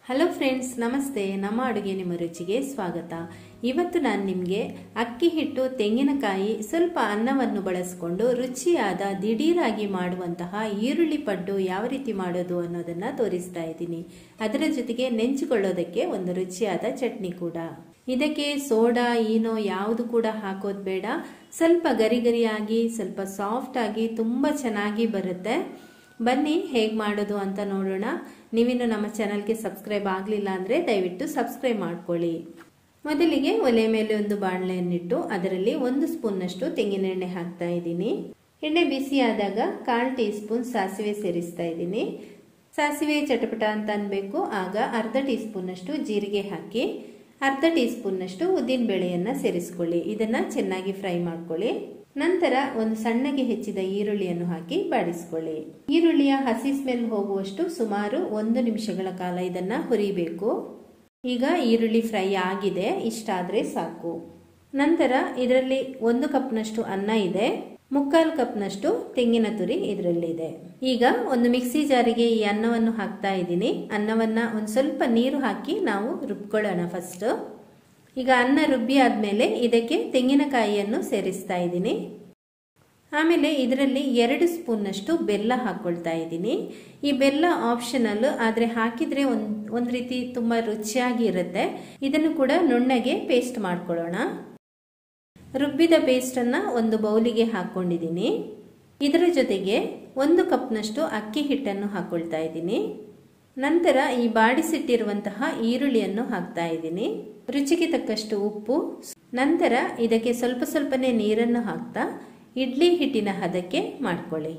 hello friends ನಮಸ್ತೆ ನಮ್ಮ ಅಡುಗೆ ನಿಮ್ಮ ರುಚಿಗೆ ಸ್ವಾಗತ ಇವತ್ತು ನಾನು ನಿಮಗೆ ಅಕ್ಕಿ ಹಿಟ್ಟು ತೆಂಗಿನಕಾಯಿ ಸ್ವಲ್ಪ ಅನ್ನವನ್ನು ಬಳಸಿಕೊಂಡು ರುಚಿಯಾದ ದಿಢೀರಾಗಿ ಮಾಡುವಂತಹ ಈರುಳ್ಳಿ ಪಡ್ಡು ಯಾವ ರೀತಿ ಮಾಡೋದು ಅನ್ನೋದನ್ನ ತೋರಿಸ್ತಾ ಇದ್ದೀನಿ ಅದರ ಜೊತೆಗೆ ನೆಂಚಿಕೊಳ್ಳೋದಕ್ಕೆ ಒಂದು ರುಚಿಯಾದ ಚಟ್ನಿ ಕೂಡ ಇದಕ್ಕೆ ಸೋಡಾ ಈನೋ ಯಾವುದು ಕೂಡ ಹಾಕೋದು ಬೇಡ ಸ್ವಲ್ಪ ಗರಿ ಗರಿಯಾಗಿ ಸ್ವಲ್ಪ ಸಾಫ್ಟ್ ಆಗಿ ತುಂಬ ಚೆನ್ನಾಗಿ ಬರುತ್ತೆ ಬನ್ನಿ ಹೇಗೆ ಮಾಡೋದು ಅಂತ ನೋಡೋಣ ನೀವಿನ್ನು ನಮ್ಮ ಚಾನಲ್ಗೆ ಸಬ್ಸ್ಕ್ರೈಬ್ ಆಗಲಿಲ್ಲ ಅಂದರೆ ದಯವಿಟ್ಟು ಸಬ್ಸ್ಕ್ರೈಬ್ ಮಾಡ್ಕೊಳ್ಳಿ ಮೊದಲಿಗೆ ಒಲೆ ಮೇಲೆ ಒಂದು ಬಾಣಲೆಯನ್ನಿಟ್ಟು ಅದರಲ್ಲಿ ಒಂದು ಸ್ಪೂನ್ನಷ್ಟು ತೆಂಗಿನ ಎಣ್ಣೆ ಹಾಕ್ತಾ ಇದ್ದೀನಿ ಎಣ್ಣೆ ಬಿಸಿ ಆದಾಗ ಕಾಲು ಟೀ ಸ್ಪೂನ್ ಸಾಸಿವೆ ಸೇರಿಸ್ತಾ ಇದ್ದೀನಿ ಸಾಸಿವೆ ಚಟಪಟ ಅಂತ ಅನ್ಬೇಕು ಆಗ ಅರ್ಧ ಟೀ ಸ್ಪೂನ್ನಷ್ಟು ಜೀರಿಗೆ ಹಾಕಿ ಅರ್ಧ ಟೀ ಸ್ಪೂನ್ನಷ್ಟು ಉದ್ದಿನ ಬೇಳೆಯನ್ನು ಸೇರಿಸ್ಕೊಳ್ಳಿ ಇದನ್ನ ಚೆನ್ನಾಗಿ ಫ್ರೈ ಮಾಡ್ಕೊಳ್ಳಿ ನಂತರ ಒಂದು ಸಣ್ಣಗೆ ಹೆಚ್ಚಿದ ಈರುಳ್ಳಿಯನ್ನು ಹಾಕಿ ಬಾಡಿಸ್ಕೊಳ್ಳಿ ಈರುಳ್ಳಿಯ ಹಸಿ ಸ್ಮೆಲ್ ಹೋಗುವಷ್ಟು ಸುಮಾರು ಒಂದು ನಿಮಿಷಗಳ ಕಾಲ ಇದನ್ನ ಹುರಿಬೇಕು ಈಗ ಈರುಳ್ಳಿ ಫ್ರೈ ಆಗಿದೆ ಇಷ್ಟಾದ್ರೆ ಸಾಕು ನಂತರ ಇದರಲ್ಲಿ ಒಂದು ಕಪ್ನಷ್ಟು ಅನ್ನ ಇದೆ ಮುಕ್ಕಾಲು ಕಪ್ನಷ್ಟು ತೆಂಗಿನ ತುರಿ ಇದರಲ್ಲಿದೆ ಈಗ ಒಂದು ಮಿಕ್ಸಿ ಜಾರಿಗೆ ಈ ಅನ್ನವನ್ನು ಹಾಕ್ತಾ ಇದ್ದೀನಿ ಅನ್ನವನ್ನ ಒಂದು ಸ್ವಲ್ಪ ನೀರು ಹಾಕಿ ನಾವು ರುಬ್ಕೊಳ್ಳೋಣ ಫಸ್ಟ್ ಈಗ ಅನ್ನ ರುಬ್ಬಿ ಆದ್ಮೇಲೆ ಇದಕ್ಕೆ ತೆಂಗಿನಕಾಯಿಯನ್ನು ಸೇರಿಸ್ತಾ ಇದ್ದೀನಿ ಆಮೇಲೆ ಇದರಲ್ಲಿ ಎರಡು ಸ್ಪೂನ್ನಷ್ಟು ಬೆಲ್ಲ ಹಾಕ್ಕೊಳ್ತಾ ಇದ್ದೀನಿ ಈ ಬೆಲ್ಲ ಆಪ್ಷನಲ್ ಆದರೆ ಹಾಕಿದ್ರೆ ಒಂದು ಒಂದು ರೀತಿ ತುಂಬ ರುಚಿಯಾಗಿ ಇರುತ್ತೆ ಇದನ್ನು ಕೂಡ ನುಣ್ಣಗೆ ಪೇಸ್ಟ್ ಮಾಡ್ಕೊಳ್ಳೋಣ ರುಬ್ಬಿದ ಪೇಸ್ಟನ್ನು ಒಂದು ಬೌಲಿಗೆ ಹಾಕ್ಕೊಂಡಿದ್ದೀನಿ ಇದರ ಜೊತೆಗೆ ಒಂದು ಕಪ್ನಷ್ಟು ಅಕ್ಕಿ ಹಿಟ್ಟನ್ನು ಹಾಕ್ಕೊಳ್ತಾ ಇದ್ದೀನಿ ನಂತರ ಈ ಬಾಡಿಸಿಟ್ಟಿರುವಂತಹ ಈರುಳ್ಳಿಯನ್ನು ಹಾಕ್ತಾ ಇದ್ದೀನಿ ರುಚಿಗೆ ತಕ್ಕಷ್ಟು ಉಪ್ಪು ನಂತರ ಇದಕ್ಕೆ ಸ್ವಲ್ಪ ಸ್ವಲ್ಪನೇ ನೀರನ್ನು ಹಾಕ್ತಾ ಇಡ್ಲಿ ಹಿಟ್ಟಿನ ಹದಕ್ಕೆ ಮಾಡ್ಕೊಳ್ಳಿ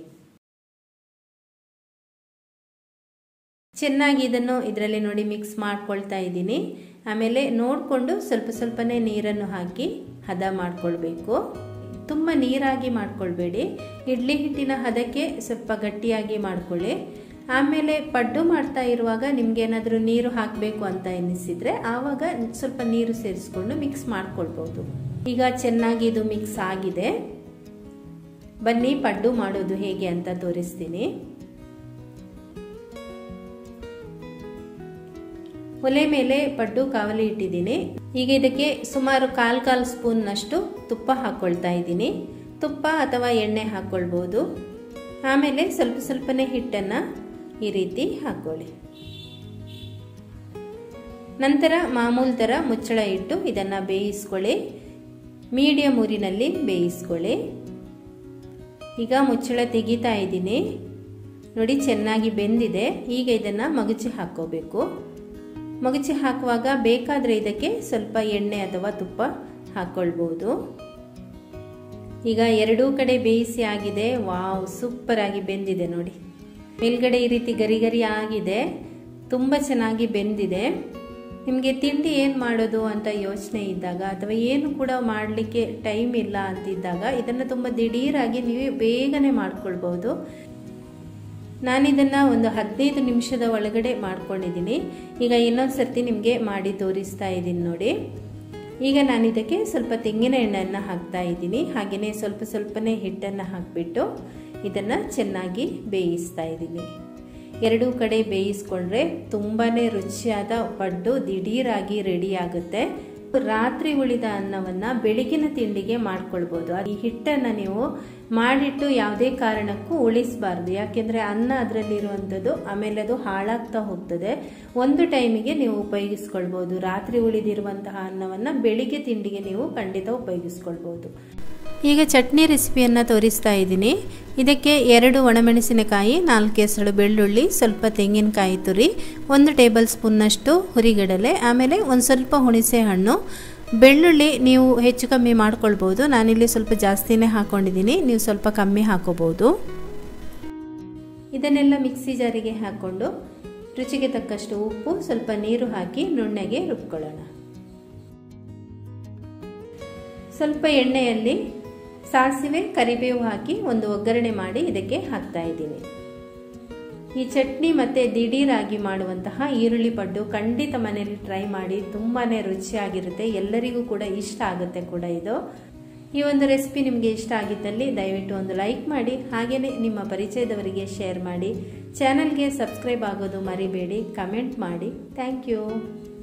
ಚೆನ್ನಾಗಿ ಇದನ್ನು ಇದರಲ್ಲಿ ನೋಡಿ ಮಿಕ್ಸ್ ಮಾಡ್ಕೊಳ್ತಾ ಇದ್ದೀನಿ ಆಮೇಲೆ ನೋಡಿಕೊಂಡು ಸ್ವಲ್ಪ ಸ್ವಲ್ಪನೇ ನೀರನ್ನು ಹಾಕಿ ಹದ ಮಾಡ್ಕೊಳ್ಬೇಕು ತುಂಬ ನೀರಾಗಿ ಮಾಡ್ಕೊಳ್ಬೇಡಿ ಇಡ್ಲಿ ಹಿಟ್ಟಿನ ಹದಕ್ಕೆ ಸ್ವಲ್ಪ ಗಟ್ಟಿಯಾಗಿ ಮಾಡ್ಕೊಳ್ಳಿ ಆಮೇಲೆ ಪಡ್ಡು ಮಾಡ್ತಾ ಇರುವಾಗ ನಿಮ್ಗೇನಾದರೂ ನೀರು ಹಾಕಬೇಕು ಅಂತ ಎನಿಸಿದ್ರೆ ಆವಾಗ ಸ್ವಲ್ಪ ನೀರು ಸೇರಿಸ್ಕೊಂಡು ಮಿಕ್ಸ್ ಮಾಡ್ಕೊಳ್ಬೋದು ಈಗ ಚೆನ್ನಾಗಿ ಇದು ಮಿಕ್ಸ್ ಆಗಿದೆ ಬನ್ನಿ ಪಡ್ಡು ಮಾಡೋದು ಹೇಗೆ ಅಂತ ತೋರಿಸ್ತೀನಿ ಒಲೆ ಮೇಲೆ ಪಡ್ಡು ಕಾವಲಿ ಇಟ್ಟಿದ್ದೀನಿ ಈಗ ಇದಕ್ಕೆ ಸುಮಾರು ಕಾಲ್ ಕಾಲ್ ಸ್ಪೂನ್ನಷ್ಟು ತುಪ್ಪ ಹಾಕ್ಕೊಳ್ತಾ ಇದ್ದೀನಿ ತುಪ್ಪ ಅಥವಾ ಎಣ್ಣೆ ಹಾಕ್ಕೊಳ್ಬೋದು ಆಮೇಲೆ ಸ್ವಲ್ಪ ಸ್ವಲ್ಪನೇ ಹಿಟ್ಟನ್ನು ಈ ರೀತಿ ಹಾಕ್ಕೊಳ್ಳಿ ನಂತರ ಮಾಮೂಲ್ ಥರ ಮುಚ್ಚಳ ಇಟ್ಟು ಇದನ್ನು ಬೇಯಿಸ್ಕೊಳ್ಳಿ ಮೀಡಿಯಂ ಊರಿನಲ್ಲಿ ಬೇಯಿಸ್ಕೊಳ್ಳಿ ಈಗ ಮುಚ್ಚಳ ತೆಗಿತಾ ಇದ್ದೀನಿ ನೋಡಿ ಚೆನ್ನಾಗಿ ಬೆಂದಿದೆ ಈಗ ಇದನ್ನು ಮಗುಚಿ ಹಾಕ್ಕೋಬೇಕು ಮಗುಚಿ ಹಾಕುವಾಗ ಬೇಕಾದರೆ ಇದಕ್ಕೆ ಸ್ವಲ್ಪ ಎಣ್ಣೆ ಅಥವಾ ತುಪ್ಪ ಹಾಕ್ಕೊಳ್ಬೋದು ಈಗ ಎರಡೂ ಕಡೆ ಬೇಯಿಸಿ ಆಗಿದೆ ವಾವ್ ಸೂಪರ್ ಆಗಿ ಬೆಂದಿದೆ ನೋಡಿ ಮೇಲ್ಗಡೆ ಈ ರೀತಿ ಗರಿ ಗರಿ ಆಗಿದೆ ತುಂಬ ಚೆನ್ನಾಗಿ ಬೆಂದಿದೆ ನಿಮಗೆ ತಿಂಡಿ ಏನು ಮಾಡೋದು ಅಂತ ಯೋಚನೆ ಇದ್ದಾಗ ಅಥವಾ ಏನು ಕೂಡ ಮಾಡಲಿಕ್ಕೆ ಟೈಮ್ ಇಲ್ಲ ಅಂತಿದ್ದಾಗ ಇದನ್ನು ತುಂಬ ದಿಢೀರಾಗಿ ನೀವು ಬೇಗನೆ ಮಾಡ್ಕೊಳ್ಬೋದು ನಾನಿದನ್ನು ಒಂದು ಹದಿನೈದು ನಿಮಿಷದ ಒಳಗಡೆ ಮಾಡ್ಕೊಂಡಿದ್ದೀನಿ ಈಗ ಇನ್ನೊಂದು ಸರ್ತಿ ನಿಮಗೆ ಮಾಡಿ ತೋರಿಸ್ತಾ ಇದ್ದೀನಿ ನೋಡಿ ಈಗ ನಾನು ಇದಕ್ಕೆ ಸ್ವಲ್ಪ ತೆಂಗಿನ ಎಣ್ಣೆಯನ್ನು ಹಾಕ್ತಾ ಇದ್ದೀನಿ ಹಾಗೆಯೇ ಸ್ವಲ್ಪ ಸ್ವಲ್ಪನೇ ಹಿಟ್ಟನ್ನು ಹಾಕಿಬಿಟ್ಟು ಇದನ್ನು ಚೆನ್ನಾಗಿ ಬೇಯಿಸ್ತಾ ಇದ್ದೀನಿ ಎರಡೂ ಕಡೆ ಬೇಯಿಸ್ಕೊಂಡ್ರೆ ತುಂಬಾ ರುಚಿಯಾದ ಪಡ್ಡು ದಿಢೀರಾಗಿ ರೆಡಿ ಆಗುತ್ತೆ ರಾತ್ರಿ ಉಳಿದ ಅನ್ನವನ್ನು ಬೆಳಗಿನ ತಿಂಡಿಗೆ ಮಾಡ್ಕೊಳ್ಬೋದು ಈ ಹಿಟ್ಟನ್ನು ನೀವು ಮಾಡಿಟ್ಟು ಯಾವುದೇ ಕಾರಣಕ್ಕೂ ಉಳಿಸಬಾರ್ದು ಯಾಕೆಂದರೆ ಅನ್ನ ಅದರಲ್ಲಿರುವಂಥದ್ದು ಆಮೇಲೆ ಅದು ಹಾಳಾಗ್ತಾ ಹೋಗ್ತದೆ ಒಂದು ಟೈಮಿಗೆ ನೀವು ಉಪಯೋಗಿಸ್ಕೊಳ್ಬೋದು ರಾತ್ರಿ ಉಳಿದಿರುವಂತಹ ಅನ್ನವನ್ನು ಬೆಳಿಗ್ಗೆ ತಿಂಡಿಗೆ ನೀವು ಖಂಡಿತ ಉಪಯೋಗಿಸ್ಕೊಳ್ಬೋದು ಈಗ ಚಟ್ನಿ ರೆಸಿಪಿಯನ್ನು ತೋರಿಸ್ತಾ ಇದ್ದೀನಿ ಇದಕ್ಕೆ ಎರಡು ಒಣಮೆಣಸಿನಕಾಯಿ ನಾಲ್ಕು ಎಸಳು ಬೆಳ್ಳುಳ್ಳಿ ಸ್ವಲ್ಪ ತೆಂಗಿನಕಾಯಿ ತುರಿ ಒಂದು ಟೇಬಲ್ ಸ್ಪೂನ್ನಷ್ಟು ಹುರಿಗಡಲೆ ಆಮೇಲೆ ಒಂದು ಸ್ವಲ್ಪ ಹುಣಸೆ ಹಣ್ಣು ಬೆಳ್ಳುಳ್ಳಿ ನೀವು ಹೆಚ್ಚು ಕಮ್ಮಿ ಮಾಡ್ಕೊಳ್ಬೋದು ನಾನಿಲ್ಲಿ ಸ್ವಲ್ಪ ಜಾಸ್ತಿನೇ ಹಾಕ್ಕೊಂಡಿದ್ದೀನಿ ನೀವು ಸ್ವಲ್ಪ ಕಮ್ಮಿ ಹಾಕೋಬೋದು ಇದನ್ನೆಲ್ಲ ಮಿಕ್ಸಿ ಜಾರಿಗೆ ಹಾಕ್ಕೊಂಡು ರುಚಿಗೆ ತಕ್ಕಷ್ಟು ಉಪ್ಪು ಸ್ವಲ್ಪ ನೀರು ಹಾಕಿ ನುಣ್ಣಗೆ ರುಬ್ಕೊಳ್ಳೋಣ ಸ್ವಲ್ಪ ಎಣ್ಣೆಯಲ್ಲಿ ಸಾಸಿವೆ ಕರಿಬೇವು ಹಾಕಿ ಒಂದು ಒಗ್ಗರಣೆ ಮಾಡಿ ಇದಕ್ಕೆ ಹಾಕ್ತಾ ಇದ್ದೀನಿ ಈ ಚಟ್ನಿ ಮತ್ತು ದಿಢೀರಾಗಿ ಮಾಡುವಂತಹ ಈರುಳ್ಳಿ ಪಡ್ಡು ಖಂಡಿತ ಮನೆಯಲ್ಲಿ ಟ್ರೈ ಮಾಡಿ ತುಂಬಾ ರುಚಿಯಾಗಿರುತ್ತೆ ಎಲ್ಲರಿಗೂ ಕೂಡ ಇಷ್ಟ ಆಗುತ್ತೆ ಕೂಡ ಇದು ಈ ಒಂದು ರೆಸಿಪಿ ನಿಮಗೆ ಇಷ್ಟ ಆಗಿದ್ದಲ್ಲಿ ದಯವಿಟ್ಟು ಒಂದು ಲೈಕ್ ಮಾಡಿ ಹಾಗೆಯೇ ನಿಮ್ಮ ಪರಿಚಯದವರಿಗೆ ಶೇರ್ ಮಾಡಿ ಚಾನಲ್ಗೆ ಸಬ್ಸ್ಕ್ರೈಬ್ ಆಗೋದು ಮರಿಬೇಡಿ ಕಮೆಂಟ್ ಮಾಡಿ ಥ್ಯಾಂಕ್ ಯು